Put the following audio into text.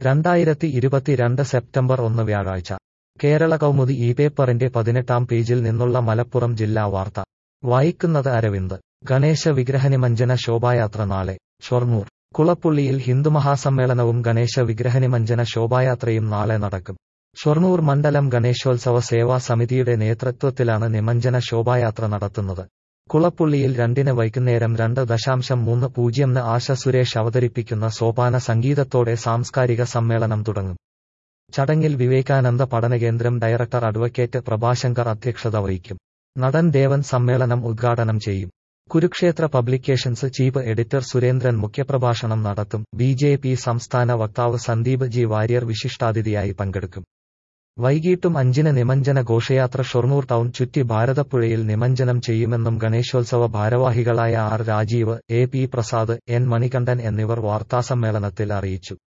രണ്ടായിരത്തി ഇരുപത്തിരണ്ട് സെപ്റ്റംബർ ഒന്ന് വ്യാഴാഴ്ച കേരള കൗമുദി ഈ പേപ്പറിന്റെ പതിനെട്ടാം പേജിൽ നിന്നുള്ള മലപ്പുറം ജില്ലാ വാർത്ത വായിക്കുന്നത് അരവിന്ദ് ഗണേശ വിഗ്രഹനിമഞ്ജന ശോഭായാത്ര നാളെ ഷൊർണൂർ കുളപ്പുള്ളിയിൽ ഹിന്ദുമഹാസമ്മേളനവും ഗണേശ വിഗ്രഹനിമഞ്ജന ശോഭായാത്രയും നാളെ നടക്കും ഷൊർണൂർ മണ്ഡലം ഗണേശോത്സവ സേവാ സമിതിയുടെ നേതൃത്വത്തിലാണ് നിമഞ്ജന ശോഭായാത്ര നടത്തുന്നത് കുളപ്പുള്ളിയിൽ രണ്ടിന് വൈകുന്നേരം രണ്ട് ദശാംശം മൂന്ന് പൂജ്യംന് ആശ സുരേഷ് അവതരിപ്പിക്കുന്ന സോപാന സംഗീതത്തോടെ സാംസ്കാരിക സമ്മേളനം തുടങ്ങും ചടങ്ങിൽ വിവേകാനന്ദ പഠനകേന്ദ്രം ഡയറക്ടർ അഡ്വക്കേറ്റ് പ്രഭാശങ്കർ അധ്യക്ഷത വഹിക്കും നടൻ ദേവൻ സമ്മേളനം ഉദ്ഘാടനം ചെയ്യും Kurukshetra publications chief editor Surendran മുഖ്യപ്രഭാഷണം നടത്തും ബി ജെ പി സംസ്ഥാന വക്താവ് സന്ദീപ് ജി വാര്യർ വിശിഷ്ടാതിഥിയായി പങ്കെടുക്കും വൈകിട്ടും അഞ്ചിന് നിമഞ്ജന ഘോഷയാത്ര ഷൊർണൂർ ടൗൺ ചുറ്റി ഭാരതപ്പുഴയിൽ നിമഞ്ജനം ചെയ്യുമെന്നും ഗണേശോത്സവ ഭാരവാഹികളായ R Rajeev A P Prasad N Manikandan എന്നിവർ വാർത്താസമ്മേളനത്തിൽ അറിയിച്ചു